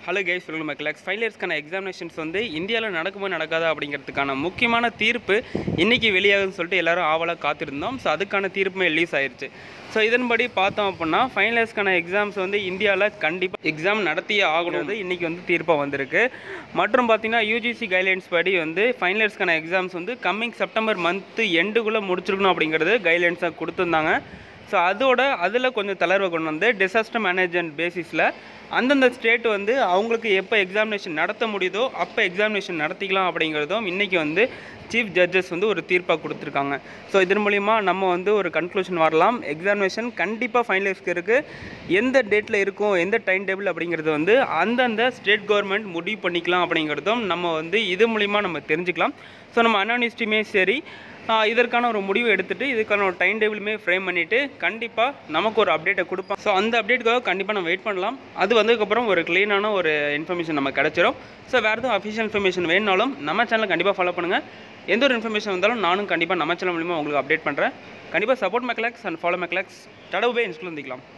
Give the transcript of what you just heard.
hello guys சொல்லுங்கள் மக்களாக்ஸ் five இயர்ஸ்க்கான examinations வந்து இந்தியாவில் நடக்குமோ நடக்காதா அப்படிங்கிறதுக்கான முக்கியமான தீர்ப்பு இன்றைக்கி வெளியாகுதுன்னு சொல்லிட்டு எல்லாரும் ஆவலாக காத்திருந்தோம் ஸோ அதுக்கான தீர்ப்புமே ரிலீஸ் ஆயிருச்சு ஸோ இதன்படி பார்த்தோம் அப்படின்னா ஃபைனல் இயர்ஸ்க்கான எக்ஸாம்ஸ் வந்து இந்தியாவில் கண்டிப்பாக எக்ஸாம் நடத்தியே ஆகணும் இன்றைக்கி வந்து தீர்ப்பாக வந்திருக்கு மற்றும் பார்த்தீங்கன்னா யூஜிசி கைட்லைன்ஸ் படி வந்து ஃபைனல் இயர்ஸ்க்கான எக்ஸாம்ஸ் வந்து கம்மிங் செப்டம்பர் மந்த்து எண்டுக்குள்ளே முடிச்சிருக்கணும் அப்படிங்கிறது கைட்லைன்ஸாக கொடுத்துருந்தாங்க ஸோ அதோட அதில் கொஞ்சம் தளர்வை கொண்டு வந்து டிசாஸ்டர் மேனேஜ்மெண்ட் பேசிஸில் அந்தந்த ஸ்டேட் வந்து அவங்களுக்கு எப்போ எக்ஸாமினேஷன் நடத்த முடியுதோ அப்போ எக்ஸாமினேஷன் நடத்திக்கலாம் அப்படிங்கிறதும் இன்றைக்கி வந்து சீஃப் ஜட்ஜஸ் வந்து ஒரு தீர்ப்பாக கொடுத்துருக்காங்க ஸோ இதன் மூலிமா நம்ம வந்து ஒரு கன்க்ளூஷன் வரலாம் எக்ஸாமினேஷன் கண்டிப்பாக ஃபைனலிஸ்ட்க்கு இருக்குது எந்த டேட்டில் இருக்கும் எந்த டைம் டேபிள் அப்படிங்கிறது வந்து அந்தந்த ஸ்டேட் கவர்மெண்ட் முடிவு பண்ணிக்கலாம் அப்படிங்கிறதும் நம்ம வந்து இது மூலிமா நம்ம தெரிஞ்சுக்கலாம் ஸோ நம்ம அனானிஸ்ட்டுமே சரி ஆஹ் இதற்கான ஒரு முடிவு எடுத்துட்டு இதுக்கான ஒரு டைம் டேபிளுமே ஃப்ரேம் பண்ணிவிட்டு கண்டிப்பாக நமக்கு ஒரு அப்டேட்டை கொடுப்போம் ஸோ அந்த அப்டேட்டுக்காக கண்டிப்பாக நம்ம வெயிட் பண்ணலாம் அது வந்ததுக்கப்புறம் ஒரு க்ளீனான ஒரு இன்ஃபர்மேஷன் நம்ம கிடச்சிரும் ஸோ வேறு எதுவும் அஃபிஷியல் இன்ஃபர்மேஷன் வேணுனாலும் நம்ம சேனலை கண்டிப்பாக ஃபாலோ பண்ணுங்கள் எந்த ஒரு இன்ஃபர்மேஷன் வந்தாலும் நானும் கண்டிப்பாக நம்ம சேனல் மூலிமா உங்களுக்கு அப்டேட் பண்ணுறேன் கண்டிப்பாக சப்போர்ட் மெக்லாக்ஸ் அண்ட் ஃபாலோ மெக்லாக்ஸ் டடவு பை இன்ஸ்டில் வந்துக்கலாம்